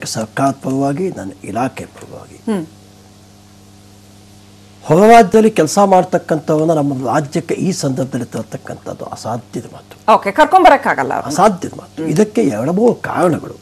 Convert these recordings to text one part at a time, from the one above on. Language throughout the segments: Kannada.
ಸರ್ಕಾರ ಪರವಾಗಿ ನನ್ನ ಇಲಾಖೆ ಪರವಾಗಿ ಹೊರ ರಾಜ್ಯದಲ್ಲಿ ಕೆಲಸ ಮಾಡ್ತಕ್ಕಂಥವನ್ನ ನಮ್ಮ ರಾಜ್ಯಕ್ಕೆ ಈ ಸಂದರ್ಭದಲ್ಲಿ ತರ್ತಕ್ಕಂಥದ್ದು ಅಸಾಧ್ಯದ ಮಾತು ಓಕೆ ಕರ್ಕೊಂಬರಕ್ಕಾಗಲ್ಲ ಅವ್ರನ್ನ. ಅಸಾಧ್ಯದ ಮಾತು ಇದಕ್ಕೆ ಎರಡು ಮೂರು ಕಾರಣಗಳು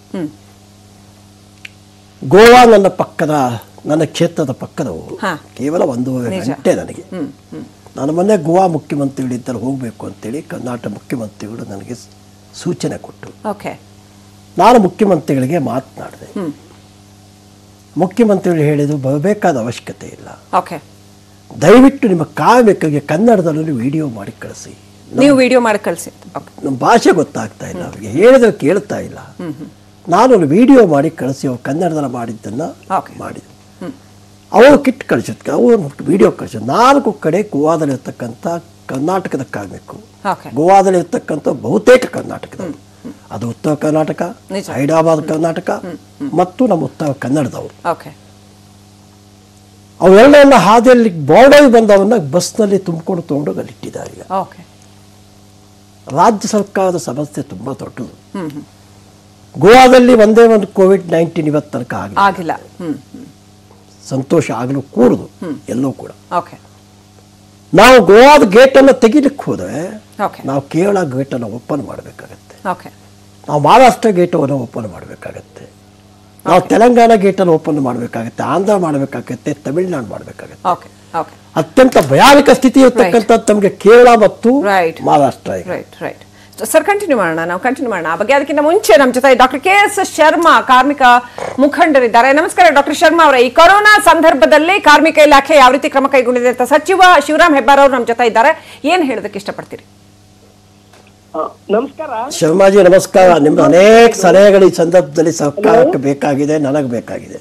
ಗೋವಾ ನನ್ನ ಪಕ್ಕದ ನನ್ನ ಕ್ಷೇತ್ರದ ಪಕ್ಕದ ಊರು ಹಾ. ಕೇವಲ ಒಂದೂವರೆ ನಿಜ. ಗಂಟೆ ನನಗೆ ನಾನು ಮೊನ್ನೆ ಗೋವಾ ಮುಖ್ಯಮಂತ್ರಿಗಳಿದ್ದಲ್ಲಿ ಹೋಗಬೇಕು ಅಂತೇಳಿ ಕರ್ನಾಟಕ ಮುಖ್ಯಮಂತ್ರಿಗಳು ನನಗೆ ಸ್- ಸೂಚನೆ ಕೊಟ್ಟರು ಓಕೆ ನಾನು ಮುಖ್ಯಮಂತ್ರಿಗಳಿಗೆ ಮಾತನಾಡಿದೆ ಮುಖ್ಯಮಂತ್ರಿಗಳು ಹೇಳಿದ್ರು ಬರಬೇಕಾದ ಅವಶ್ಯಕತೆ ಇಲ್ಲ ಓಕೆ ದಯವಿಟ್ಟು ನಿಮ್ಮ ಕಾರ್ಮಿಕರಿಗೆ ಕನ್ನಡದಲ್ಲಿ ವಿಡಿಯೋ ಮಾಡಿ ಕಳಿಸಿ ನೀವು ವಿಡಿಯೋ ಮಾಡಿ ಕಳಿಸಿ ಓಕೆ ನಮ್ಮ ಭಾಷೆ ಗೊತ್ತಾಗ್ತಾ ಇಲ್ಲ ಅವರಿಗೆ ಹೇಳಿದ್ರೆ ಕೇಳ್ತಾ ಇಲ್ಲ ನಾನು ಒಂದು ವಿಡಿಯೋ ಮಾಡಿ ಕಳಿಸಿ ಅವ್ರು ಕನ್ನಡದಲ್ಲಿ ಮಾಡಿದ್ದನ್ನು Okay. ಮಾಡಿದ್ರು ಅವರು ಕಿಟ್ ಕಳಿಸಿದ್ಕೆ ಅವರು ವಿಡಿಯೋ ಕಳಿಸಿದ್ರು ನಾಲ್ಕು ಕಡೆ ಗೋವಾದಲ್ಲಿರ್ತಕ್ಕಂಥ ಕರ್ನಾಟಕದ ಕಾರ್ಮಿಕರು ಓಕೆ ಗೋವಾದಲ್ಲಿರ್ತಕ್ಕಂಥ ಬಹುತೇಕ ಕರ್ನಾಟಕದವರು ಅದು ಉತ್ತರ ಕರ್ನಾಟಕ ನಿಜ. ಹೈದರಾಬಾದ್ ಕರ್ನಾಟಕ ಮತ್ತು ನಮ್ಮ ಉತ್ತರ ಕನ್ನಡದವರು ಓಕೆ ಅವೆಲ್ಲವನ್ನ ಹಾದಿಯಲ್ಲಿ ಬಾರ್ಡರ್ ಬಂದವನ್ನ ಬಸ್ನಲ್ಲಿ ತುಂಬಿಕೊಂಡು ತಗೊಂಡೋಗಿ ಅಲ್ಲಿ ಇಟ್ಟಿದ್ದಾರೆ ಈಗ ಓಕೆ ರಾಜ್ಯ ಸರ್ಕಾರದ ಸಮಸ್ಯೆ ತುಂಬ ದೊಡ್ಡದು ಗೋವಾದಲ್ಲಿ ಒಂದೇ ಒಂದು ಕೋವಿಡ್ ನೈನ್ಟೀನ್ ಇವತ್ತು ತನಕ ಆಗಿಲ್ಲ ಆಗಿಲ್ಲ ಹ್ಮ್ ಸಂತೋಷ ಆಗಲು ಕೂಡುದು ಎಲ್ಲೂ ಕೂಡ ಓಕೆ ನಾವು ಗೋವಾದ ಗೇಟನ್ನು ತೆಗಿಲಿಕ್ಕೆ ಹೋದರೆ ಓಕೆ ನಾವು ಕೇರಳ ಗೇಟನ್ನು ಓಪನ್ ಮಾಡಬೇಕಾಗತ್ತೆ ಓಕೆ ನಾವು ಮಹಾರಾಷ್ಟ್ರ ಗೇಟನ್ನು ಓಪನ್ ಮಾಡಬೇಕಾಗತ್ತೆ ನಾವು ತೆಲಂಗಾಣ ಗೇಟನ್ನು ಓಪನ್ ಮಾಡಬೇಕಾಗತ್ತೆ ಆಂಧ್ರ ಮಾಡಬೇಕಾಗತ್ತೆ ತಮಿಳುನಾಡು ಮಾಡಬೇಕಾಗತ್ತೆ ಓಕೆ ಓಕೆ ಅತ್ಯಂತ ಭಯಾನಕ ಸ್ಥಿತಿ ಇರತಕ್ಕಂಥದ್ದು ನಮಗೆ ಕೇರಳ ಮತ್ತು Right. ಮಹಾರಾಷ್ಟ್ರ ಈಗ ರೈಟ್ ರೈಟ್ ಸರ್ ಕಂಟಿನ್ಯೂ ಮಾಡೋಣ ನಾವು ಕಂಟಿನ್ಯೂ ಮಾಡೋಣ ಆ ಬಗ್ಗೆ ಅದಕ್ಕಿಂತ ಮುಂಚೆ ನಮ್ಮ ಜೊತೆ ಡಾಕ್ಟರ್ ಕೆ ಎಸ್ ಶರ್ಮಾ ಕಾರ್ಮಿಕ ಮುಖಂಡರಿದ್ದಾರೆ ನಮಸ್ಕಾರ ಡಾಕ್ಟರ್ ಶರ್ಮಾ ಅವರೇ ಈ ಕೊರೋನಾ ಸಂದರ್ಭದಲ್ಲಿ ಕಾರ್ಮಿಕ ಇಲಾಖೆ ಯಾವ ರೀತಿ ಕ್ರಮ ಕೈಗೊಂಡಿದೆ ಅಂತ ಸಚಿವ ಶಿವರಾಮ್ ಹೆಬ್ಬಾರ್ ಅವರು ನಮ್ಮ ಜೊತೆ ಇದ್ದಾರೆ ಏನ್ ಹೇಳೋದಕ್ಕೆ ಇಷ್ಟಪಡ್ತೀರಿ ಆ, ನಮಸ್ಕಾರ ಶರ್ಮಾಜಿ ನಮಸ್ಕಾರ ನಿಮ್ದು ಅನೇಕ ಸಲಹೆಗಳು ಈ ಸಂದರ್ಭದಲ್ಲಿ ಸರ್ಕಾರಕ್ಕೆ ಬೇಕಾಗಿದೆ ನನಗೆ ಬೇಕಾಗಿದೆ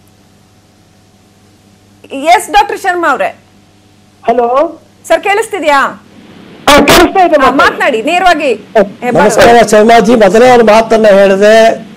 ಎಸ್ ಡಾಕ್ಟರ್ ಶರ್ಮಾ ಅವರೇ ಹಲೋ ಸರ್ ಕೇಳಿಸ್ತಿದ್ಯಾ ಆ, ಕೇಳಿಸ್ತಾ ಇದೆ ಆ, ಮಾತಾಡಿ. ಮಾತನಾಡಿ ನೇರವಾಗಿ ಹೆಬ್ಬಾರ್ ಅವರೇ. ನಮಸ್ಕಾರ ಶರ್ಮಾಜಿ ಮೊದಲೇ ಒಂದು ಮಾತನ್ನ ಹೇಳಿದೆ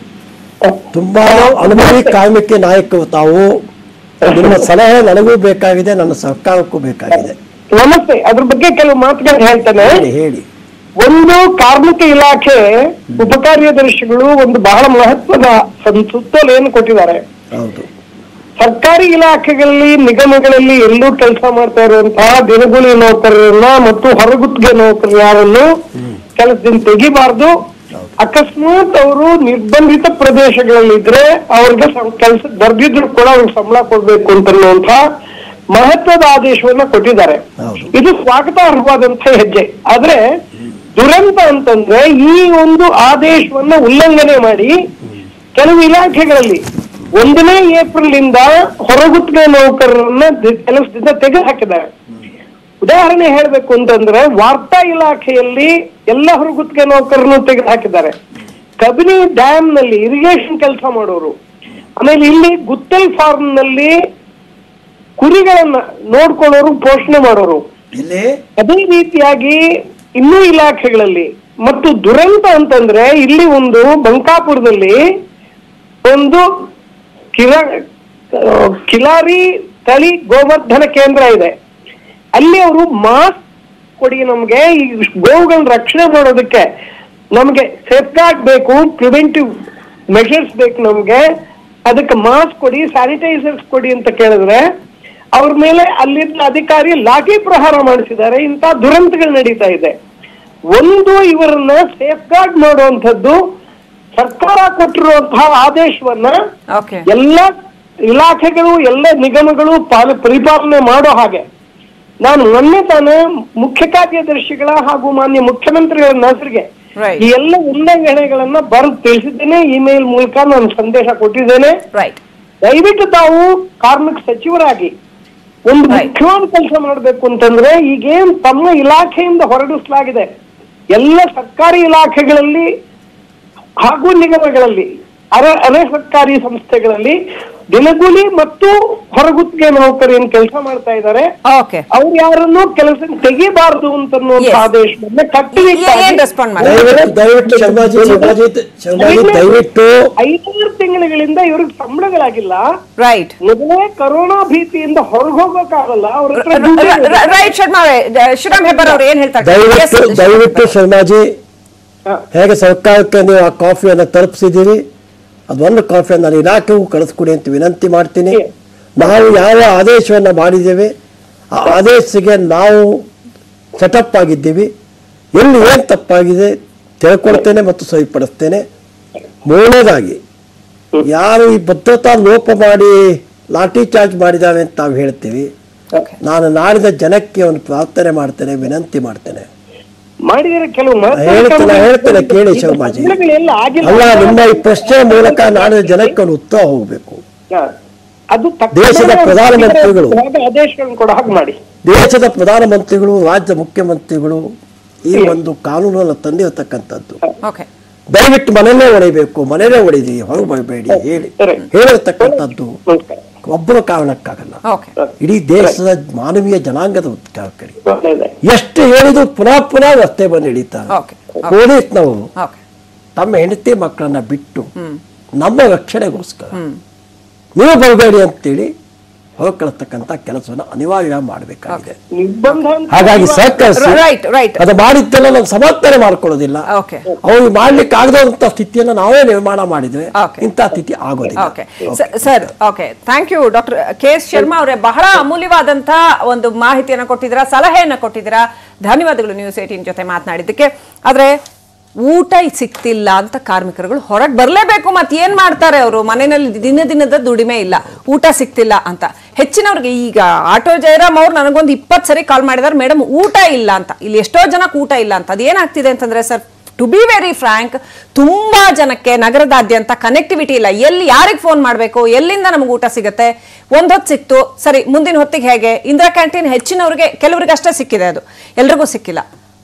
ತುಂಬಾ ಅನುಭವಿ ಕಾರ್ಮಿಕ ನಾಯಕರು ತಾವು ನಿಮ್ಮ ಸಲಹೆ ನನಗೂ ಬೇಕಾಗಿದೆ ನನ್ನ ಸರ್ಕಾರಕ್ಕೂ ಬೇಕಾಗಿದೆ ನಮಸ್ತೆ ಅದ್ರ ಬಗ್ಗೆ ಕೆಲವು ಮಾತುಗಳು ಹೇಳ್ತೇನೆ ಹೇಳಿ ಹೇಳಿ ಒಂದು ಕಾರ್ಮಿಕ ಇಲಾಖೆ ಉಪಕಾರ್ಯದರ್ಶಿಗಳು ಒಂದು ಬಹಳ ಮಹತ್ವದ ಸಂ- ಸುತ್ತೋಲೆಯನ್ನು ಕೊಟ್ಟಿದ್ದಾರೆ ಹೌದು ಸರ್ಕಾರಿ ಇಲಾಖೆಗಳಲ್ಲಿ ನಿಗಮಗಳಲ್ಲಿ ಎಲ್ಲೂ ಕೆಲಸ ಮಾಡ್ತಾ ಇರುವಂತಹ ದಿನಗೂಲಿ ನೌಕರರನ್ನ ಮತ್ತು ಹೊರಗುತ್ತಿಗೆ ನೌಕರರು ಯಾರನ್ನು ಕೆಲಸದಿಂದ ತೆಗಿಬಾರ್ದು ಅಕಸ್ಮಾತ್ ಅವರು ನಿರ್ಬಂಧಿತ ಪ್ರದೇಶಗಳಲ್ಲಿದ್ರೆ ಅವ್ರಿಗೆ ಕೆಲಸ ಬರ್ದಿದ್ರು ಕೂಡ ಅವ್ರಿಗೆ ಸಂಬಳ ಕೊಡ್ಬೇಕು ಅಂತನ್ನುವಂತ ಮಹತ್ವದ ಆದೇಶವನ್ನ ಕೊಟ್ಟಿದ್ದಾರೆ ಹೌದು. ಇದು ಸ್ವಾಗತಾರ್ಹವಾದಂತ ಹೆಜ್ಜೆ ಆದ್ರೆ ದುರಂತ ಅಂತಂದ್ರೆ ಈ ಒಂದು ಆದೇಶವನ್ನ ಉಲ್ಲಂಘನೆ ಮಾಡಿ ಕೆಲವು ಇಲಾಖೆಗಳಲ್ಲಿ ಒಂದನೇ ಏಪ್ರಿಲ್ ಇಂದ ಹೊರಗುತ್ತಿಗೆ ನೌಕರರನ್ನ ದಿ- ಕೆಲಸದಿಂದ ತೆಗೆದು ಹಾಕಿದ್ದಾರೆ ಉದಾಹರಣೆ ಹೇಳ್ಬೇಕು ಅಂತಂದ್ರೆ ವಾರ್ತಾ ಇಲಾಖೆಯಲ್ಲಿ ಎಲ್ಲ ಹೊರಗುತ್ತಿಗೆ ನೌಕರರನ್ನು ತೆಗೆದು ಹಾಕಿದ್ದಾರೆ ಕಬಿನಿ ಡ್ಯಾಮ್ ನಲ್ಲಿ ಇರಿಗೇಷನ್ ಕೆಲಸ ಮಾಡೋರು ಆಮೇಲೆ ಇಲ್ಲಿ ಗುತ್ತಲ್ ಫಾರ್ಮ್ ನಲ್ಲಿ ಕುರಿಗಳನ್ನ ನೋಡ್ಕೊಳ್ಳೋರು ಪೋಷಣೆ ಮಾಡೋರು ಇಲ್ಲಿ ಅದೇ ರೀತಿಯಾಗಿ ಇನ್ನೂ ಇಲಾಖೆಗಳಲ್ಲಿ ಮತ್ತು ದುರಂತ ಅಂತಂದ್ರೆ ಇಲ್ಲಿ ಒಂದು ಬಂಕಾಪುರದಲ್ಲಿ ಒಂದು ಕಿಲ ಆ, ಕಿಲಾರಿ ತಳಿ ಗೋವರ್ಧನ ಕೇಂದ್ರ ಇದೆ ಅಲ್ಲಿ ಅವರು ಮಾಸ್ಕ್ ಕೊಡಿ ನಮ್ಗೆ ಈ ಗೋವುಗಳನ್ನ ರಕ್ಷಣೆ ಮಾಡೋದಕ್ಕೆ ನಮ್ಗೆ ಸೇಫ್ ಗಾರ್ಡ್ ಬೇಕು ಪ್ರಿವೆಂಟಿವ್ ಮೆಷರ್ಸ್ ಬೇಕು ನಮ್ಗೆ ಅದಕ್ಕೆ ಮಾಸ್ಕ್ ಕೊಡಿ ಸ್ಯಾನಿಟೈಸರ್ಸ್ ಕೊಡಿ ಅಂತ ಕೇಳಿದ್ರೆ ಅವ್ರ ಮೇಲೆ ಅಲ್ಲಿದ್ದ ಅಧಿಕಾರಿ ಲಾಠಿ ಪ್ರಹಾರ ಮಾಡಿಸಿದ್ದಾರೆ ಇಂಥ ದುರಂತಗಳು ನಡೀತಾ ಇದೆ ಒಂದು ಇವರನ್ನ ಸೇಫ್ ಗಾರ್ಡ್ ಮಾಡುವಂಥದ್ದು ಸರ್ಕಾರ ಕೊಟ್ಟಿರುವಂತಹ ಆದೇಶವನ್ನ ಓಕೆ ಎಲ್ಲ ಇಲಾಖೆಗಳು ಎಲ್ಲ ನಿಗಮಗಳು ಪಾಲ ಪರಿಪಾಲನೆ ಮಾಡೋ ಹಾಗೆ ನಾನು ಮೊನ್ನೆ ತಾನೇ ಮುಖ್ಯ ಕಾರ್ಯದರ್ಶಿಗಳ ಹಾಗೂ ಮಾನ್ಯ ಮುಖ್ಯಮಂತ್ರಿಗಳ ಹೆಸರಿಗೆ Right. ಈ ಎಲ್ಲ ಉಲ್ಲಂಘನೆಗಳನ್ನ ಬರೆದು ತಿಳಿಸಿದ್ದೇನೆ ಇಮೇಲ್ ಮೂಲಕ ನಾನು ಸಂದೇಶ ಕೊಟ್ಟಿದ್ದೇನೆ ರೈಟ್ ದಯವಿಟ್ಟು ತಾವು ಕಾರ್ಮಿಕ ಸಚಿವರಾಗಿ ಒಂದು Right. ಮುಖ್ಯವಾದ ಕೆಲಸ ಮಾಡಬೇಕು ಅಂತಂದ್ರೆ ಈಗೇನ್ ತಮ್ಮ ಇಲಾಖೆಯಿಂದ ಹೊರಡಿಸಲಾಗಿದೆ ಎಲ್ಲ ಸರ್ಕಾರಿ ಇಲಾಖೆಗಳಲ್ಲಿ ಹಾಗೂ ನಿಗಮಗಳಲ್ಲಿ ಅರೆ ಅರೆ ಸರ್ಕಾರಿ ಸಂಸ್ಥೆಗಳಲ್ಲಿ ದಿನಗೂಲಿ ಮತ್ತು ಹೊರಗುತ್ತಿಗೆ ನೌಕರು ಏನ್ ಕೆಲಸ ಮಾಡ್ತಾ ಇದ್ದಾರೆ ಓಕೆ ಅವ್ರು ಯಾರನ್ನು ಕೆಲಸ ತೆಗಿಬಾರದು ಅಂತನ್ನುವಂತ Yes. ಆದೇಶವನ್ನ ಏನ್ ಕಟ್ಟುನಿಟ್ಟಾಗಿ ರೆಸ್ಪಾಂಡ್ ಮಾಡಿ ದಯವಿಟ್ಟು ದಯವಿಟ್ಟು ಶರ್ಮಾಜಿ ಶರ್ಮಾಜಿ ಶರ್ಮಾಜಿ ದಯವಿಟ್ಟು ಐದಾರು ತಿಂಗಳುಗಳಿಂದ ಇವ್ರಿಗೆ ಸಂಬಳಗಳಾಗಿಲ್ಲ ರೈಟ್ ಮೊದಲೇ ಕರೋನಾ ಭೀತಿಯಿಂದ ಹೊರಗೆ ಹೋಗೋಕ್ಕಾಗಲ್ಲ ಅವ್ರ ಹತ್ರ ದುಡ್ಡು ಇದೆ. ರೈಟ್ ಶರ್ಮಾ ಅವರೇ ಶಿವರಾಮ್ ಹೆಬ್ಬಾರ್ ಅವರು ಏನ್ ಹೇಳ್ತಾರೆ ದಯವಿಟ್ಟು Yes, ದಯವಿಟ್ಟು ಶರ್ಮಾಜಿ ಹ. ಹೇಗೆ ಸರ್ಕಾರಕ್ಕೆ ನೀವು ಆ ಕಾಫಿಯನ್ನು ತಲುಪಿಸಿದ್ದೀರಿ ಅದೊಂದು ಕಾಫಿ ನಾನು ಇಲಾಖೆಗೂ ಕಳಿಸ್ಕೊಡಿ ಅಂತ ವಿನಂತಿ ಮಾಡ್ತೀನಿ ನಾವು ಯಾವ ಆದೇಶವನ್ನು ಮಾಡಿದ್ದೇವೆ ಆ ಆದೇಶಕ್ಕೆ ನಾವು ಸೆಟಪ್ ಆಗಿದ್ದೀವಿ ಎಲ್ಲಿ ಏನು ತಪ್ಪಾಗಿದೆ ತಿಳ್ಕೊಳ್ತೇನೆ ಮತ್ತು ಸರಿಪಡಿಸ್ತೇನೆ ಮೂರನೇದಾಗಿ ಯಾರು ಈ ಭದ್ರತಾ ಲೋಪ ಮಾಡಿ ಲಾಠಿ ಚಾರ್ಜ್ ಮಾಡಿದ್ದಾವೆ ಅಂತ ನಾವು ಹೇಳ್ತೀವಿ ಓಕೆ ನಾನು ನಾಡಿದ ಜನಕ್ಕೆ ಒಂದು ಪ್ರಾರ್ಥನೆ ಮಾಡ್ತೇನೆ ವಿನಂತಿ ಮಾಡ್ತೇನೆ ಮಾಡಿದರೆ ಕೆಲವು ಮಹತ್ವದ ಹೇಳ್ತೇನೆ, ಕ್ರಮಗಳು- ಹೇಳ್ತೇನೆ, ಕೇಳಿ ಶಿವಮಾಜಿ. ಘಟನೆಗಳೆಲ್ಲ ಆಗಿಲ್ಲ. ಅಲ್ಲ ನಿಮ್ಮ ಈ ಪ್ರಶ್ನೆ ಮೂಲಕ ನಾಡಿದ ಜನಕ್ಕೆ ಒಂದು ಉತ್ತರ ಹೋಗಬೇಕು ಹಾ. ಅದು ತಕ್ಷಣ ದೇಶದ ಪ್ರಧಾನಮಂತ್ರಿಗಳು. ಆದೇಶಗಳನ್ನು ಕೊಡ ಹಾಗೆ ಮಾಡಿ ದೇಶದ ಪ್ರಧಾನಮಂತ್ರಿಗಳು ರಾಜ್ಯ ಮುಖ್ಯಮಂತ್ರಿಗಳು ಈ ಒಂದು ಕಾನೂನನ್ನು ತಂದಿರತಕ್ಕಂಥದ್ದು ಓಕೆ ದಯವಿಟ್ಟು ಮನೆಯಲ್ಲೇ ಹೊಡಿಬೇಕು ಮನೆಯಲ್ಲೇ ಹೊಡಿದಿ ಹೊರಗೆ ಬರಬೇಡಿ ಹೇಳಿ ಸರಿ. ಹೇಳಿರ್ತಕ್ಕಂಥದ್ದು ನಮಸ್ಕಾರ ಒಬ್ಬರ ಕಾರಣಕ್ಕಾಗಲ್ಲ ಓಕೆ ಇಡೀ ದೇಶದ ಮಾನವೀಯ ಜನಾಂಗದ ಉತ್ಕಾರಕರಿ ಒಳ್ಳೆಯದೇ. ಎಷ್ಟು ಹೇಳಿದ್ರು ಪುನಃ ಪುನಃ ರಸ್ತೆ ಬಂದು ಹಿಡಿತಾರೆ ಓಕೆ ಪೊಲೀಸ್ನವರು ಓಕೆ ತಮ್ಮ ಹೆಂಡತಿ ಮಕ್ಕಳನ್ನ ಬಿಟ್ಟು ಹ್ಮ್ ನಮ್ಮ ರಕ್ಷಣೆಗೋಸ್ಕರ ಹ್ಮ್ ನೀವು ಬರಬೇಡಿ ಅಂತೇಳಿ ಹೊರಕಳಿಸ್ತಕ್ಕಂಥ ಕೆಲಸವನ್ನು ಅನಿವಾರ್ಯ ಮಾಡಬೇಕಾಗಿದೆ ನಿರ್ಬಂಧ ಅಂತ ಹಾಗಾಗಿ ಸಹಕರಿಸಿ ರೈಟ್ ರೈಟ್ ಅದು ಮಾಡಿದ್ದೆಲ್ಲ ನಾವು ಸಮರ್ಥನೆ ಮಾಡ್ಕೊಳ್ಳೋದಿಲ್ಲ ಓಕೆ ಅವ್ರಿಗೆ ಮಾಡ್ಲಿಕ್ಕೆ ಆಗದಂತ ಸ್ಥಿತಿಯನ್ನು ನಾವೇ ನಿರ್ಮಾಣ ಮಾಡಿದ್ವಿ Okay. ಇಂಥ ಸ್ಥಿತಿ ಆಗೋದಿಲ್ಲ okay sir okay thank you doctor K S Sharma ಅವರೇ ಬಹಳ ಅಮೂಲ್ಯವಾದಂತ ಒಂದು ಮಾಹಿತಿಯನ್ನು ಕೊಟ್ಟಿದ್ದೀರಾ ಸಲಹೆಯನ್ನು ಕೊಟ್ಟಿದ್ದೀರಾ ಧನ್ಯವಾದಗಳು ನ್ಯೂಸ್ ಏಟೀನ್ ಜೊತೆ ಮಾತನಾಡಿದ್ದಕ್ಕೆ ಆದ್ರೆ ಊಟ ಸಿಕ್ತಿಲ್ಲ ಅಂತ ಕಾರ್ಮಿಕರುಗಳು ಹೊರಗೆ ಬರಲೇಬೇಕು ಮತ್ತೆ ಏನ್ ಮಾಡ್ತಾರೆ ಅವರು ಮನೆಯಲ್ಲಿ ದಿನ ದಿನದ ದುಡಿಮೆ ಇಲ್ಲ ಊಟ ಸಿಕ್ತಿಲ್ಲ ಅಂತ ಹೆಚ್ಚಿನವ್ರಿಗೆ ಈಗ ಆಟೋ ಜಯರಾಮ್ ಅವ್ರು ನನಗೊಂದು ಇಪ್ಪತ್ತು ಸರಿ ಕಾಲ್ ಮಾಡಿದಾರೆ ಮೇಡಮ್ ಊಟ ಇಲ್ಲ ಅಂತ ಇಲ್ಲಿ ಎಷ್ಟೋ ಜನಕ್ಕೆ ಊಟ ಇಲ್ಲ ಅಂತ ಅದೇನಾಗ್ತಿದೆ ಅಂತಂದ್ರೆ sir to be very frank ತುಂಬಾ ಜನಕ್ಕೆ ನಗರದಾದ್ಯಂತ ಕನೆಕ್ಟಿವಿಟಿ ಇಲ್ಲ ಎಲ್ಲಿ ಯಾರಿಗೆ ಫೋನ್ ಮಾಡಬೇಕು ಎಲ್ಲಿಂದ ನಮ್ಗೆ ಊಟ ಸಿಗುತ್ತೆ ಒಂದ್ ಹೊತ್ತು ಸಿಕ್ತು ಸರಿ ಮುಂದಿನ ಹೊತ್ತಿಗೆ ಹೇಗೆ ಇಂದಿರಾ ಕ್ಯಾಂಟೀನ್ ಹೆಚ್ಚಿನವ್ರಿಗೆ ಕೆಲವರಿಗೆ ಅಷ್ಟೇ ಸಿಕ್ಕಿದೆ ಅದು ಎಲ್ರಿಗೂ ಸಿಕ್ಕಿಲ್ಲ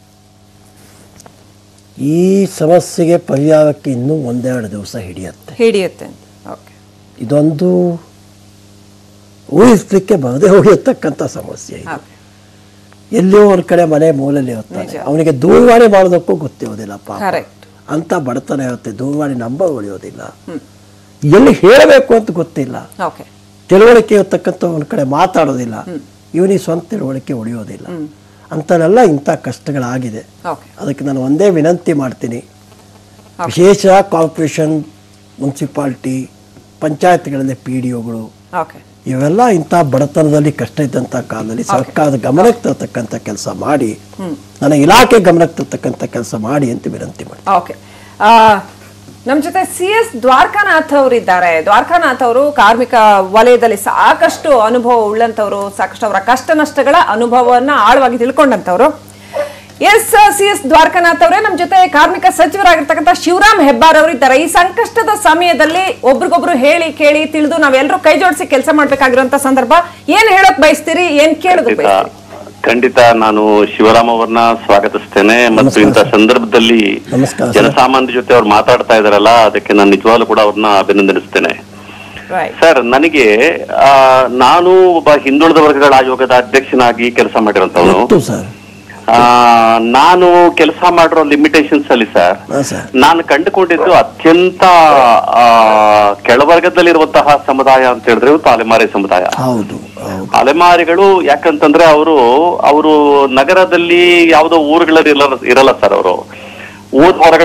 ಈ ಸಮಸ್ಯೆಗೆ ಪರಿಹಾರಕ್ಕೆ ಇನ್ನೂ ಒಂದೆರಡು ದಿವಸ ಹಿಡಿಯುತ್ತೆ ಹಿಡಿಯುತ್ತೆ ಓಕೆ ಇದೊಂದು ಊಹಿಸ್ಲಿಕ್ಕೆ ಬರದೆ ಹೋಗಿರ್ತಕ್ಕಂಥ ಸಮಸ್ಯೆ ಇದು. ಓಕೆ ಎಲ್ಲಿಯೋ ಒಂದ್ ಕಡೆ ಮನೆ ಮೂಲೆಯಲ್ಲಿ ಇರ್ತಾನೆ ನಿಜ. ಅವನಿಗೆ ದೂರವಾಣಿ ಮಾಡೋದಕ್ಕೂ ಗೊತ್ತಿರೋದಿಲ್ಲ ಪಾಪ ಕರೆಕ್ಟ್ ಅಂತ ಬಡತನ ಇರುತ್ತೆ ದೂರವಾಣಿ ನಂಬರ್ ಉಳಿಯೋದಿಲ್ಲ ಎಲ್ಲಿ ಹೇಳಬೇಕು ಅಂತ ಗೊತ್ತಿಲ್ಲ ಓಕೆ ತಿಳುವಳಿಕೆ ಇರ್ತಕ್ಕಂಥ ಒಂದ್ ಕಡೆ ಮಾತಾಡೋದಿಲ್ಲ ಇವನಿಗೆ ಸ್ವಂತ ತಿಳುವಳಿಕೆ ಉಳಿಯೋದಿಲ್ಲ ಅಂತನೆಲ್ಲ ಇಂಥ ಕಷ್ಟಗಳಾಗಿದೆ ಓಕೆ ಅದಕ್ಕೆ ನಾನು ಒಂದೇ ವಿನಂತಿ ಮಾಡ್ತೀನಿ ವಿಶೇಷ ಕಾರ್ಪೊರೇಷನ್ ಮುನ್ಸಿಪಾಲ್ಟಿ ಪಂಚಾಯತ್ಗಳಲ್ಲಿ ಪಿ ಡಿ ಒಗಳು ಓಕೆ ಇವೆಲ್ಲ ಇಂಥ ಬಡತನದಲ್ಲಿ ಕಷ್ಟ ಇದ್ದಂಥ ಕಾಲದಲ್ಲಿ ಸರ್ಕಾರದ ಗಮನಕ್ಕೆ ತರ್ತಕ್ಕಂಥ ಕೆಲಸ ಮಾಡಿ ನನ್ನ ಇಲಾಖೆ ಗಮನಕ್ಕೆ ತರ್ತಕ್ಕಂಥ ಕೆಲಸ ಮಾಡಿ ಅಂತ ವಿನಂತಿ ಮಾಡಿ ಓಕೆ ನಮ್ಮ ಜೊತೆ ಸಿ ಎಸ್ ದ್ವಾರಕಾನಾಥ್ ಅವರು ಇದ್ದಾರೆ ದ್ವಾರಕಾನಾಥ್ ಅವರು ಕಾರ್ಮಿಕ ವಲಯದಲ್ಲಿ ಸಾಕಷ್ಟು ಅನುಭವ ಉಳ್ಳಂತವರು ಸಾಕಷ್ಟು ಅವರ ಕಷ್ಟ ನಷ್ಟಗಳ ಅನುಭವವನ್ನ ಆಳವಾಗಿ ತಿಳ್ಕೊಂಡಂತವ್ರು ಎಸ್ ಸಿ ಎಸ್ ದ್ವಾರಕಾನಾಥ್ ಅವರೇ ನಮ್ಮ ಜೊತೆ ಕಾರ್ಮಿಕ ಸಚಿವರಾಗಿರ್ತಕ್ಕಂಥ ಶಿವರಾಮ್ ಹೆಬ್ಬಾರ್ ಅವರು ಇದ್ದಾರೆ ಈ ಸಂಕಷ್ಟದ ಸಮಯದಲ್ಲಿ ಒಬ್ರಿಗೊಬ್ರು ಹೇಳಿ ಕೇಳಿ ತಿಳಿದು ನಾವೆಲ್ಲರೂ ಕೈ ಜೋಡಿಸಿ ಕೆಲಸ ಮಾಡ್ಬೇಕಾಗಿರುವಂತ ಸಂದರ್ಭ ಏನ್ ಹೇಳೋಕ್ ಬಯಸ್ತೀರಿ ಏನ್ ಕೇಳೋದಕ್ ಖಂಡಿತ ಬಯಸ್ತೀರಿ ಖಂಡಿತ ನಾನು ಶಿವರಾಮ್ ಅವರನ್ನ ಸ್ವಾಗತಿಸ್ತೇನೆ ಮತ್ತು ನಮಸ್ಕಾರ ಇಂಥ ಸಂದರ್ಭದಲ್ಲಿ ನಮಸ್ಕಾರ ಸರ್. ಜನಸಾಮಾನ್ಯರ ಜೊತೆ ಅವ್ರು ಮಾತಾಡ್ತಾ ಇದಾರಲ್ಲ ಅದಕ್ಕೆ ನಾನು ನಿಜವಾಗ್ಲೂ ಕೂಡ ಅವ್ರನ್ನ ಅಭಿನಂದಿಸ್ತೇನೆ ರೈಟ್ ಸರ್ ನನಗೆ ಆ, ನಾನು ಒಬ್ಬ ಹಿಂದುಳಿದ ವರ್ಗಗಳ ಆಯೋಗದ ಅಧ್ಯಕ್ಷನಾಗಿ ಕೆಲಸ ಮಾಡಿರೋಂಥವನು ಗೊತ್ತು ಸರ್ ಆ, ನಾನು ಕೆಲಸ ಮಾಡಿರೋ ಲಿಮಿಟೇಷನ್ಸ್ ಅಲ್ಲಿ ಸರ್ ಹಾಂ ಸರ್ ನಾನು ಕಂಡುಕೊಂಡಿದ್ದು ಅತ್ಯಂತ ಆ, ಕೆಳವರ್ಗದಲ್ಲಿರುವಂತಹ ಸಮುದಾಯ ಅಂತ ಹೇಳಿದ್ರೆ ಇವತ್ತು ಅಲೆಮಾರಿ ಸಮುದಾಯ ಹೌದು ಹೌದು ಅಲೆಮಾರಿಗಳು ಯಾಕಂತಂದ್ರೆ ಅವರು ಅವರು ನಗರದಲ್ಲಿ ಯಾವುದೋ ಊರುಗಳಲ್ಲಿ ಇರಲ್ಲ ಇರಲ್ಲ ಸರ್ ಅವರು ಊರ್ ಹೊರಗಡೆ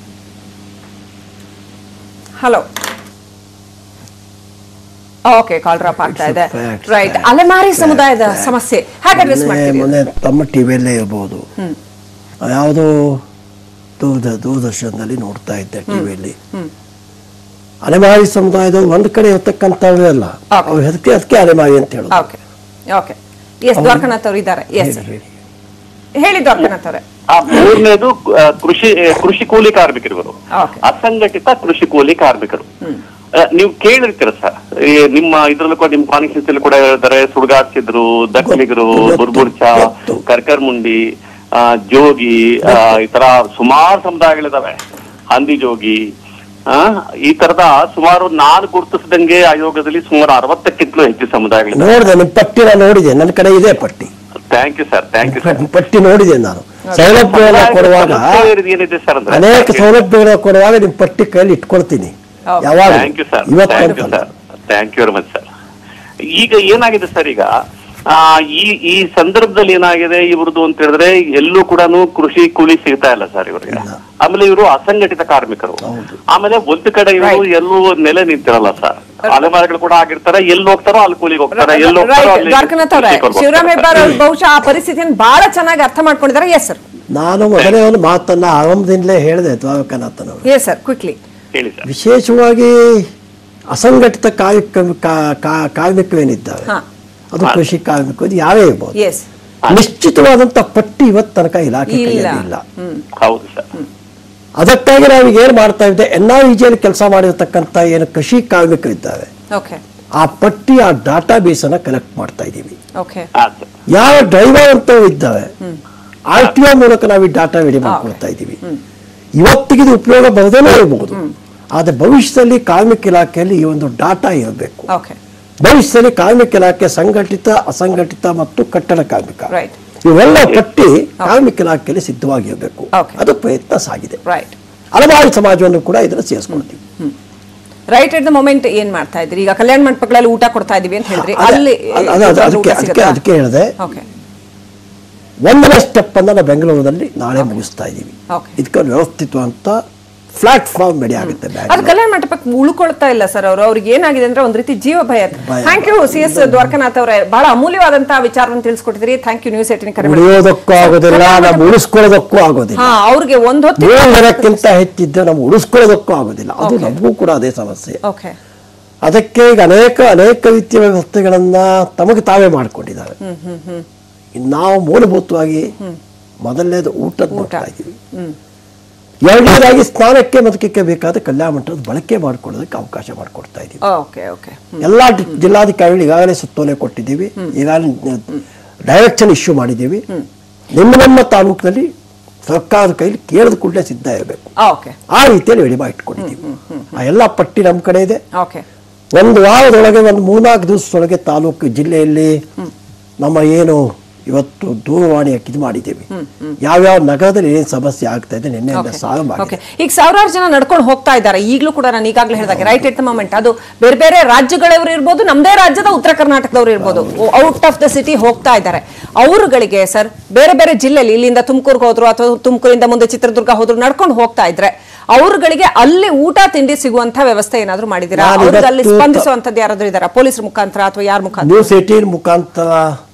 ಹಲೋ ಓಕೆ ಕಾಲ್ ಡ್ರಾಪ್ ಆಗ್ತಾ ಇದೆ It's a fact, right fact, ಅಲೆಮಾರಿ fact, ಸಮುದಾಯದ fact. ಸಮಸ್ಯೆ ಹೇಗೆ ಅಡ್ರೆಸ್ ಮೊನ್ನೆ ಮಾಡ್ತೀವಿ ಮೊನ್ನೆ ತಮ್ಮ ಟಿವಿಯಲ್ಲೇ ಇರ್ಬೋದು ಯಾವುದೋ ದೂರದ ದೂರದರ್ಶನದಲ್ಲಿ ನೋಡ್ತಾ ಇದ್ದೆ ಟಿವಿಯಲ್ಲಿ ಅಲೆಮಾರಿ ಸಮುದಾಯದವ್ರು ಒಂದ್ ಕಡೆ ಇರ್ತಕ್ಕಂಥವ್ರೆ ಅಲ್ಲ Okay. ಅವ್ರು ಅದಕ್ಕೆ ಅದಕ್ಕೆ ಅಲೆಮಾರಿ ಅಂತ ಹೇಳೋದು ಓಕೆ ಓಕೆ ಎಸ್ ದ್ವಾರಕನಾಥ್ ಅವರು ಇದ್ದಾರೆ ಎಸ್ ಹೇಳಿ, ಹೇಳಿ. ಹೇಳಿ ದ್ವಾರಕನಾಥ್ ಅವರೇ ಆ ಮೂರನೇದು ಆ, ಕೃಷಿ ಕೃಷಿ ಕೂಲಿ ಕಾರ್ಮಿಕರು ಇವರು ಓಕೆ ಅಸಂಘಟಿತ ಕೃಷಿ ಕೂಲಿ ಕಾರ್ಮಿಕರು ಆ, ನೀವು ಕೇಳಿರ್ತೀರ ಸರ್ ಈ ನಿಮ್ಮ ಇದ್ರಲ್ಲೂ ಕೂಡ ನಿಮ್ಮ ಕಾನ್ಸ್ಟಿಟ್ಯೂನ್ಸಿಯಲ್ಲಿ ಕೂಡ ಹೇಳ್ತಾರೆ ಸುಡ್ಗಾಡ್ಸಿದ್ರು ದಕ್ಕಲಿಗರು ಗೊತ್ತು, ಬುರ್ಬುರ್ಚ ಗೊತ್ತು. ಕರ್ಕರ್ಮುಂಡಿ ಆ, ಜೋಗಿ ಆ, ಈ ತರ ಸುಮಾರು ಸಮುದಾಯಗಳಿದಾವೆ ಹಂದಿ ಜೋಗಿ ಆ, ಈ ತರದ ಸುಮಾರು ನಾನು ಗುರುತಿಸಿದಂಗೆ ಆಯೋಗದಲ್ಲಿ ಸುಮಾರು ಅರವತ್ತಕ್ಕಿಂತಲೂ ಹೆಚ್ಚು ಸಮುದಾಯಗಳಿದಾವೆ ನೋಡಿದೆ ನಿಮ್ಮ ಪಟ್ಟಿನ ನೋಡಿದೆ ನನ್ನ ಕಡೆ ಇದೆ ಪಟ್ಟಿ thank you sir thank you sir ಪಟ್ಟಿ ನೋಡಿದೆ ನಾನು ಸೌಲಭ್ಯಗಳನ್ನ ಕೊಡುವಾಗ ಏನಿದೆ ಸರ್ ಅಂದ್ರೆ ಅನೇಕ ಸೌಲಭ್ಯಗಳನ್ನ ಕೊಡುವಾಗ ನಿಮ್ಮ ಪಟ್ಟಿ ಕೈಯಲ್ಲಿ ಇಟ್ಕೊಳ್ತೀನಿ Okay. ಯಾವಾಗ ಥ್ಯಾಂಕ್ ಯು ಸರ್ ಇವತ್ತು thank you sir thank you very much sir ಈಗ ಏನಾಗಿದೆ ಸರ್ ಈಗ ಆ ಈ ಈ ಸಂದರ್ಭದಲ್ಲಿ ಏನಾಗಿದೆ ಇವ್ರದ್ದು ಅಂತ ಹೇಳಿದ್ರೆ ಎಲ್ಲೂ ಕೂಡ ಕೃಷಿ ಕೂಲಿ ಸಿಗ್ತಾ ಇಲ್ಲ ಸರ್ ಇವರಿಗೆ ಆಮೇಲೆ ಇವರು ಅಸಂಘಟಿತ ಕಾರ್ಮಿಕರು ಹೌದು. ಆಮೇಲೆ ಒಂದು ಕಡೆ ಇವರು ಎಲ್ಲೂ ನೆಲೆ ನಿಂತಿರಲ್ಲ ಸರ್ ಅಲೆಮಾರಿಗಳು ಕೂಡ ಆಗಿರ್ತಾರೆ ಎಲ್ಲಿ ಹೋಗ್ತಾರೋ ಅಲ್ಲಿ ಕೂಲಿಗೆ ಹೋಗ್ತಾರೆ ಎಲ್ಲಿ ಹೋಗ್ತಾರೋ ರೈಟ್ ಅಲ್ಲಿ ದ್ವಾರಕನಾಥ್ ಅವರೇ ಕೃಷಿಕರು ಹೋಗ್ತಾರೆ. ಶಿವರಾಮ್ ಹೆಬ್ಬಾರ್ ಅವ್ರು ಬಹುಶಃ ಆ ಪರಿಸ್ಥಿತಿಯನ್ನು ಬಹಳ ಚೆನ್ನಾಗಿ ಅರ್ಥ ಮಾಡ್ಕೊಂಡಿದ್ದಾರೆ ಎಸ್ ಸರ್ ನಾನು ಮೊದಲೇ ಒಂದು ಮಾತನ್ನ ಆರಂಭದಿಂದಲೇ ಹೇಳಿದೆ ದ್ವಾರಕನಾಥನವರು ಎಸ್ ಸರ್ ಕ್ವಿಕ್ಲಿ ಹೇಳಿ ಸರ್ ವಿಶೇಷವಾಗಿ ಅಸಂಘಟಿತ ಕಾರ್ಮಿಕ ಕಾ- ಕಾ- ಕಾರ್ಮಿಕರೇನಿದ್ದಾರೆ ಹಾ. ಅದು ಕೃಷಿ ಕಾರ್ಮಿಕ ಇದು ಯಾರೇ ಇರ್ಬೋದು ಎಸ್ ನಿಶ್ಚಿತವಾದಂತ ಪಟ್ಟಿ ಇವತ್ತು ತನಕ ಇಲಾಖೆ ಇಲ್ಲ ಕೈಯಲ್ಲಿ ಇಲ್ಲ ಹ್ಮ್ ಹೌದು ಸರ್ ಅದಕ್ಕಾಗಿ ನಾವು ಈಗ ಏನ್ ಮಾಡ್ತಾ ಇದ್ದೆ ಎನ್ ಆರ್ ವಿಜಿಯಲ್ಲಿ ಕೆಲಸ ಮಾಡಿರ್ತಕ್ಕಂಥ ಏನು ಕೃಷಿ ಕಾರ್ಮಿಕರಿದ್ದಾರೆ ಓಕೆ ಆ ಪಟ್ಟಿ ಆ ಡಾಟಾ ಬೇಸ್ ಅನ್ನ ಕಲೆಕ್ಟ್ ಮಾಡ್ತಾ ಇದ್ದೀವಿ ಓಕೆ ಹಾ ಸರ್ ಯಾವ ಡ್ರೈವರ್ ಅಂತ ಇದ್ದಾವೆ ಆರ್ ಟಿ ಒ ಮೂಲಕ ನಾವು ಈ ಡಾಟಾ ರೆಡಿ ಮಾಡ್ಕೊಳ್ತಾ ಇದ್ದೀವಿ ಇವತ್ತಿಗೆ ಇದು ಉಪಯೋಗ ಬರದೇನೆ ಇರಬಹುದು ಆದ್ರೆ ಭವಿಷ್ಯದಲ್ಲಿ ಕಾರ್ಮಿಕ ಇಲಾಖೆಯಲ್ಲಿ ಈ ಒಂದು ಡಾಟಾ ಇರಬೇಕು ಓಕೆ ಭವಿಷ್ಯದಲ್ಲಿ ಕಾರ್ಮಿಕ ಇಲಾಖೆ ಸಂಘಟಿತ ಅಸಂಘಟಿತ ಮತ್ತು ಕಟ್ಟಡ ಕಾರ್ಮಿಕ ರೈಟ್ ಇವೆಲ್ಲ ಪಟ್ಟಿ ಕಾರ್ಮಿಕ ಇಲಾಖೆಯಲ್ಲಿ ಸಿದ್ಧವಾಗಿರಬೇಕು Okay. ಅದು ಪ್ರಯತ್ನ ಸಾಗಿದೆ ರೈಟ್ ಹಲವಾರು ಸಮಾಜವನ್ನು ಕೂಡ ಇದನ್ನು ಸೇರಿಸ್ಕೊಳ್ತೀವಿ ರೈಟ್ ಎಟ್ ದ ಮೊಮೆಂಟ್ ಏನ್ ಮಾಡ್ತಾ ಇದ್ರಿ ಈಗ ಕಲ್ಯಾಣ ಮಂಟಪಗಳಲ್ಲಿ ಊಟ ಕೊಡ್ತಾ ಇದೀವಿ ಅಂತ ಹೇಳಿದ್ರಿ ಅದೇ- ಅಲ್ಲಿ ಅದು- ಅದು- ಏನಾದ್ರೂ ಅದಕ್ಕೆ ಊಟ ಅದಕ್ಕೆ ಸಿಗುತ್ತಾ? ಅದಕ್ಕೆ ಹೇಳಿದೆ ಓಕೆ ಒಂದನೇ ಸ್ಟೆಪ್ ಅನ್ನ ನಾವು ಬೆಂಗಳೂರಿನಲ್ಲಿ ನಾಳೆ ಮುಗಿಸ್ತಾ ಇದ್ದೀವಿ Okay. ಇದಕ್ಕೊಂದು ವ್ಯವಸ್ಥಿತವಂತ ಪ್ಲಾಟ್ಫಾರ್ಮ್ ರೆಡಿ ಆಗುತ್ತೆ ಅದು ಬ್ಯಾಂಗ್ಳೂರು. ಕಲ್ಯಾಣ ಮಂಟಪಕ್ಕೆ ಉಳ್ಕೊಳ್ತಾ ಇಲ್ಲ ಸರ್ ಅವರು ಅವ್ರಿಗೆ ಏನಾಗಿದೆ ಅಂದ್ರೆ ಒಂದ್ ರೀತಿ ಜೀವ ಭಯ ಭಯ. Thank you C S Dwarakanath ಅವರೇ ಬಹಳ ಅಮೂಲ್ಯವಾದಂತಹ ವಿಚಾರವನ್ನು ತಿಳಿಸ್ಕೊಟ್ಟಿದ್ರಿ ಥ್ಯಾಂಕ್ ಯು ನ್ಯೂಸ್ ಏಟಿನ ಕರೆ ಮಾಡಿ. ಉಳಿಯೋದಕ್ಕೂ ಆಗೋದಿಲ್ಲ ಕಲ್ಯಾಣ ನಾವು ಮಂಟಪ- ಉಳಿಸ್ಕೊಳ್ಳೋದಕ್ಕೂ ಆಗೋದಿಲ್ಲ ಹಾ ಅವ್ರಿಗೆ ಒಂದ್ ಹೊತ್ತು ಮೂರು ಜನಕ್ಕಿಂತ ಹೆಚ್ಚಿದ್ದೆ ನಾವು ಉಳಿಸ್ಕೊಳ್ಳೋದಕ್ಕೂ ಆಗೋದಿಲ್ಲ ಅದು Okay. ನಮಗೂ ಕೂಡ ಅದೇ ಸಮಸ್ಯೆ ಓಕೆ ಅದಕ್ಕೆ ಈಗ ಅನೇಕ ಅನೇಕ ರೀತಿಯ ವ್ಯವಸ್ಥೆಗಳನ್ನ ತಮಗೆ ತಾವೇ ಮಾಡಿಕೊಂಡಿದ್ದಾರೆ ಹ್ಮ್ ಹ್ಮ್ ಹ್ಮ್ ಇನ್ನು ನಾವು ಮೂಲಭೂತವಾಗಿ ಮೊದಲನೇದು ಊಟದ ನೋಡ್ತಾ ಇದ್ದೀವಿ ಹ್ಮ್ ಎರಡನೇದಾಗಿ ಸ್ನಾನಕ್ಕೆ ಬದುಕಕ್ಕೆ ಬೇಕಾದ ಕಲ್ಯಾಣ ಮಂಟಪದ ಬಳಕೆ ಮಾಡ್ಕೊಳ್ಳೋದಕ್ಕೆ ಅವಕಾಶ ಮಾಡಿಕೊಡ್ತಾ ಇದ್ದೀವಿ ಓಕೆ ಓಕೆ ಎಲ್ಲಾ ಡಿ- ಜಿಲ್ಲಾಧಿಕಾರಿಗಳು ಈಗಾಗಲೇ ಸುತ್ತೋಲೆ ಕೊಟ್ಟಿದ್ದೀವಿ ಈಗಾಗಲೇ ಡೈರೆಕ್ಷನ್ ಇಶ್ಯೂ ಮಾಡಿದ್ದೀವಿ ನಿಮ್ಮ ನಮ್ಮ ತಾಲೂಕಿನಲ್ಲಿ ಸರ್ಕಾರದ ಕೈಲಿ ಕೇಳಿದ ಕೂಡಲೇ ಸಿದ್ಧ ಇರಬೇಕು ಓಕೆ ಆ ರೀತಿಯಲ್ಲಿ ರೆಡಿ ಮಾಡಿ ಇಟ್ಕೊಂಡಿದ್ದೀವಿ ಆ ಎಲ್ಲ ಪಟ್ಟಿ ನಮ್ಮ ಕಡೆ ಇದೆ ಓಕೆ ಒಂದು ವಾರದೊಳಗೆ ಒಂದು ಮೂರ್ನಾಲ್ಕು ದಿವಸದೊಳಗೆ ತಾಲೂಕು ಜಿಲ್ಲೆಯಲ್ಲಿ ನಮ್ಮ ಏನು ಇವತ್ತು ದೂರವಾಣಿ ಇದು ಮಾಡಿದ್ದೀವಿ ಯಾವ್ಯಾವ ನಗರದಲ್ಲಿ ಏನು ಸಮಸ್ಯೆ ಆಗ್ತಾ ಇದೆ ನಿನ್ನೆಯಿಂದ ಸಾಲ ಓಕೆ ಮಾಡಿ ಈಗ ಸಾವಿರಾರು ಜನ ನಡ್ಕೊಂಡು ಹೋಗ್ತಾ ಇದ್ದಾರೆ ಈಗಲೂ ಕೂಡ ನಾನು ಈಗಾಗಲೇ ಹೇಳಿದಾಗ ರೈಟ್ ಎಟ್ ದ ಮೊಮೆಂಟ್ ಅದು ಬೇರೆ ಬೇರೆ ರಾಜ್ಯಗಳವರು ಇರ್ಬೋದು ನಮ್ಮದೇ ರಾಜ್ಯದ ಉತ್ತರ ಕರ್ನಾಟಕದವರು ಇರ್ಬೋದು ಔಟ್ ಆಫ್ ದ ಸಿಟಿ ಹೋಗ್ತಾ ಇದ್ದಾರೆ ಅವರುಗಳಿಗೆ ಸರ್ ಬೇರೆ ಬೇರೆ ಜಿಲ್ಲೆಯಲ್ಲಿ ಇಲ್ಲಿಂದ ತುಮಕೂರ್ಗೆ ಹೋದ್ರು ಅಥವಾ ತುಮಕೂರಿಂದ ಮುಂದೆ ಚಿತ್ರದುರ್ಗ ಹೋದ್ರು ನಡ್ಕೊಂಡು ಹೋಗ್ತಾ ಇದ್ರೆ ಅವರುಗಳಿಗೆ ಅಲ್ಲಿ ಊಟ ತಿಂಡಿ ಸಿಗುವಂತ ವ್ಯವಸ್ಥೆ ಏನಾದ್ರು ಮಾಡಿದ್ದೀರಾ ನಾನು ಅವ್ರಿಗೆ ಅಲ್ಲಿ ಇವತ್ತು- ಸ್ಪಂದಿಸುವಂತದ್ದು ಯಾರಾದ್ರೂ ಇದಾರಾ ಪೊಲೀಸರ ಮುಖಾಂತರ ಅಥವಾ ಯಾರ ಮುಖಾಂತರ ನ್ಯೂಸ್ ಏಟೀನ್ ಮುಖಾಂತರ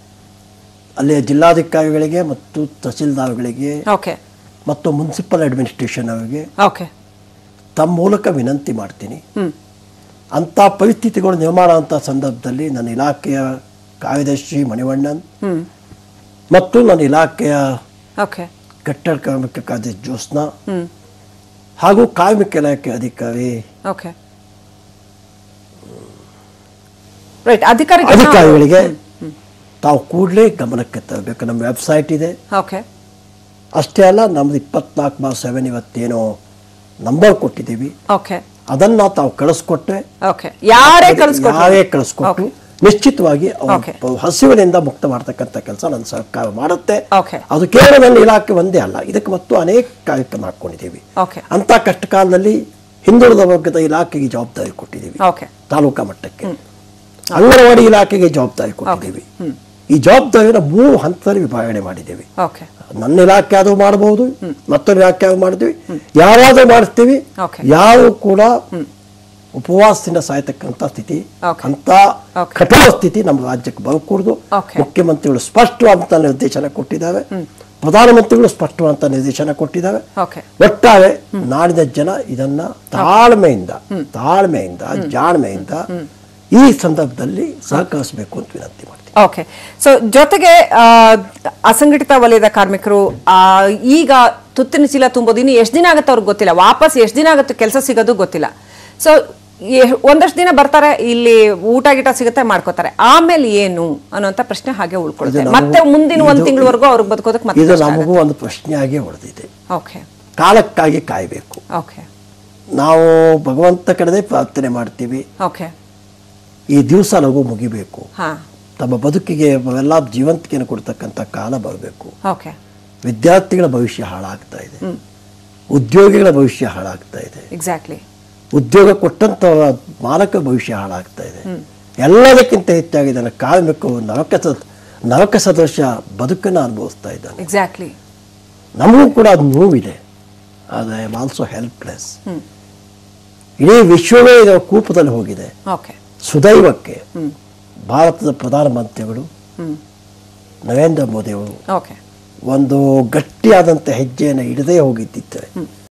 ಅಲ್ಲಿಯ ಜಿಲ್ಲಾಧಿಕಾರಿಗಳಿಗೆ ಮತ್ತು ತಹಸೀಲ್ದಾರ್ಗಳಿಗೆ ಓಕೆ ಮತ್ತು ಮುನ್ಸಿಪಲ್ ಅಡ್ಮಿನಿಸ್ಟ್ರೇಷನ್ ಅವರಿಗೆ ಓಕೆ ತಮ್ಮ ಮೂಲಕ ವಿನಂತಿ ಮಾಡ್ತೀನಿ ಹ್ಮ್ ಅಂಥ ಪರಿಸ್ಥಿತಿಗಳು ನಿರ್ಮಾಣ ಅಂತ ಸಂದರ್ಭದಲ್ಲಿ ನನ್ನ ಇಲಾಖೆಯ ಕಾರ್ಯದರ್ಶಿ ಮಣಿವಣ್ಣನ್ ಹ್ಮ್ ಮತ್ತು ನನ್ನ ಇಲಾಖೆಯ ಓಕೆ ಕಟ್ಟಡ ಕಾರ್ಮಿಕ ಕಾರ್ಯದರ್ಶಿ ಜ್ಯೋತ್ಸ್ನಾ ಹ್ಮ್ ಹಾಗೂ ಕಾರ್ಮಿಕ ಇಲಾಖೆ ಅಧಿಕಾರಿ ಓಕೆ ರೈಟ್ ಅಧಿಕಾರಿ ಅಧಿಕಾರಿಗಳಿಗೆ ತಾವು ಕೂಡಲೇ ಗಮನಕ್ಕೆ ತರಬೇಕು ನಮ್ಮ ವೆಬ್ಸೈಟ್ ಇದೆ ಓಕೆ ಅಷ್ಟೇ ಅಲ್ಲ ನಮ್ದು ಇಪ್ಪತ್ನಾಲ್ಕು ಬಾರ್ ಸೆವೆನ್ ಇವತ್ತೇನೋ ನಂಬರ್ ಕೊಟ್ಟಿದ್ದೀವಿ ಓಕೆ ಅದನ್ನ ತಾವು ಕಳಿಸ್ಕೊಟ್ರೆ ಓಕೆ ಯಾರೇ ಕಳಿಸ್ಕೊಟ್ರು ಯಾರೇ ಕಳಿಸ್ಕೊಟ್ಟು Okay. ನಿಶ್ಚಿತವಾಗಿ ಅವ್ರ Okay. ಹಸಿವಿನಿಂದ ಮುಕ್ತ ಮಾಡ್ತಕ್ಕಂಥ ಕೆಲಸ ನನ್ನ ಸರ್ಕಾರ ಮಾಡುತ್ತೆ Okay. ಅದು ಕೇವಲ ನನ್ನ ಇಲಾಖೆ ಒಂದೇ ಅಲ್ಲ ಇದಕ್ಕೆ ಮತ್ತು ಅನೇಕ ಕಾರ್ಯಕ್ರಮ ಹಾಕೊಂಡಿದ್ದೀವಿ ಓಕೆ ಅಂತ ಕಷ್ಟ ಕಾಲದಲ್ಲಿ ಹಿಂದುಳಿದ ವರ್ಗದ ಇಲಾಖೆಗೆ ಜವಾಬ್ದಾರಿ ಕೊಟ್ಟಿದ್ದೀವಿ ಓಕೆ ತಾಲೂಕಾ ಮಟ್ಟಕ್ಕೆ ಅಂಗನವಾಡಿ ಇಲಾಖೆಗೆ ಜವಾಬ್ದಾರಿ ಕೊಟ್ಟಿದ್ದೀವಿ ಈ ಜವಾಬ್ದಾರಿನ ಮೂರು ಹಂತದಲ್ಲಿ ವಿಭಾಗಣೆ ಮಾಡಿದ್ದೀವಿ ಓಕೆ ನನ್ನ ಇಲಾಖೆ ಅದು ಮಾಡಬಹುದು ಮತ್ತೊಂದು ಇಲಾಖೆ ಅದು ಮಾಡ್ತೀವಿ ಯಾರಾದ್ರೂ ಮಾಡಿಸ್ತೀವಿ Okay. ಯಾರು ಕೂಡ ಉಪವಾಸದಿಂದ ಸಾಯ್ತಕ್ಕಂಥ ಸ್ಥಿತಿ Okay. ಅಂತ Okay. ಕಠೋರ ಸ್ಥಿತಿ ನಮ್ಮ ರಾಜ್ಯಕ್ಕೆ ಬರಕೂಡದು Okay. ಮುಖ್ಯಮಂತ್ರಿಗಳು ಸ್ಪಷ್ಟವಾದಂತ ನಿರ್ದೇಶನ ಕೊಟ್ಟಿದ್ದಾರೆ ಪ್ರಧಾನಮಂತ್ರಿಗಳು ಸ್ಪಷ್ಟವಾದಂತ ನಿರ್ದೇಶನ ಕೊಟ್ಟಿದ್ದಾರೆ ಓಕೆ ಒಟ್ಟಾರೆ ನಾಡಿನ ಜನ ಇದನ್ನ ತಾಳ್ಮೆಯಿಂದ ತಾಳ್ಮೆಯಿಂದ ಜಾಣ್ಮೆಯಿಂದ ಈ ಸಂದರ್ಭದಲ್ಲಿ ಸಹಕರಿಸಬೇಕು ಅಂತ ವಿನಂತಿ ಮಾಡ್ತೀನಿ ಓಕೆ ಸೊ ಜೊತೆಗೆ ಆ, ಅಸಂಘಟಿತ ವಲಯದ ಕಾರ್ಮಿಕರು ಆ, ಈಗ ತುತ್ತಿನ ಚೀಲ ತುಂಬೋದು ಇನ್ನು ಎಷ್ಟು ದಿನ ಆಗುತ್ತೆ ಅವ್ರಿಗೆ ಗೊತ್ತಿಲ್ಲ ವಾಪಸ್ ಎಷ್ಟು ದಿನ ಆಗುತ್ತೆ ಕೆಲಸ ಸಿಗೋದು ಗೊತ್ತಿಲ್ಲ ಸೊ ಒಂದಷ್ಟು ದಿನ ಬರ್ತಾರೆ ಇಲ್ಲಿ ಊಟ ಗೀಟ ಸಿಗುತ್ತೆ ಮಾಡ್ಕೋತಾರೆ ಆಮೇಲೆ ಏನು ಅನ್ನೋಂಥ ಪ್ರಶ್ನೆ ಹಾಗೆ ಉಳ್ಕೊಳುತ್ತೆ ಇದು ಮತ್ತೆ ನಮಗೂ- ಮುಂದಿನ ಒಂದ್ ಇದು- ತಿಂಗಳವರೆಗೂ ಅವ್ರಿಗೆ ಬದುಕೋದಕ್ಕೆ ಮತ್ತೆ ಇದು ಕಷ್ಟ ನಮಗೂ ಆಗುತ್ತೆ. ಒಂದು ಪ್ರಶ್ನೆಯಾಗಿ ಉಳಿದಿದೆ ಓಕೆ ಕಾಲಕ್ಕಾಗಿ ಕಾಯಬೇಕು ಓಕೆ ನಾವು ಭಗವಂತ ಕಡೆದೇ ಪ್ರಾರ್ಥನೆ ಮಾಡ್ತೀವಿ ಓಕೆ ಈ ದಿವಸ ಲಘು ಮುಗಿಬೇಕು ಹಾ ತಮ್ಮ ಬದುಕಿಗೆ ಎಲ್ಲ ಜೀವಂತಿಕೆಯನ್ನು ಕೊಡ್ತಕ್ಕಂಥ ಕಾಲ ಬರಬೇಕು ಓಕೆ ವಿದ್ಯಾರ್ಥಿಗಳ ಭವಿಷ್ಯ ಹಾಳಾಗ್ತಾ ಇದೆ ಉದ್ಯೋಗಿಗಳ ಭವಿಷ್ಯ ಹಾಳಾಗ್ತಾ ಇದೆ ಎಕ್ಸಾಕ್ಟ್ಲಿ ಉದ್ಯೋಗ ಕೊಟ್ಟಂತ ಮಾಲಕ ಭವಿಷ್ಯ ಹಾಳಾಗ್ತಾ ಇದೆ ಎಲ್ಲದಕ್ಕಿಂತ ಹೆಚ್ಚಾಗಿ ಇದನ್ನು ಕಾರ್ಮಿಕರು ನರಕ ನರಕ ಸದೃಶ ಬದುಕನ್ನು ಅನುಭವಿಸ್ತಾ ಇದ್ದಾನೆ ಎಕ್ಸಾಕ್ಟ್ಲಿ ನಮಗೂ ಕೂಡ ಅದು ನೋವಿದೆ ಆದರೆ I am also helpless hmm. ಇಡೀ ವಿಶ್ವವೇ ಇದರ ಕೂಪದಲ್ಲಿ ಹೋಗಿದೆ ಓಕೆ ಸುದೈವಕ್ಕೆ ಹ್ಮ್ ಭಾರತದ ಪ್ರಧಾನಮಂತ್ರಿಗಳು ಹ್ಮ್ ನರೇಂದ್ರ ಮೋದಿಯವರು ಓಕೆ ಒಂದು ಗಟ್ಟಿಯಾದಂಥ ಹೆಜ್ಜೆಯನ್ನು ಇಡದೇ ಹೋಗಿದ್ದಿದ್ದರೆ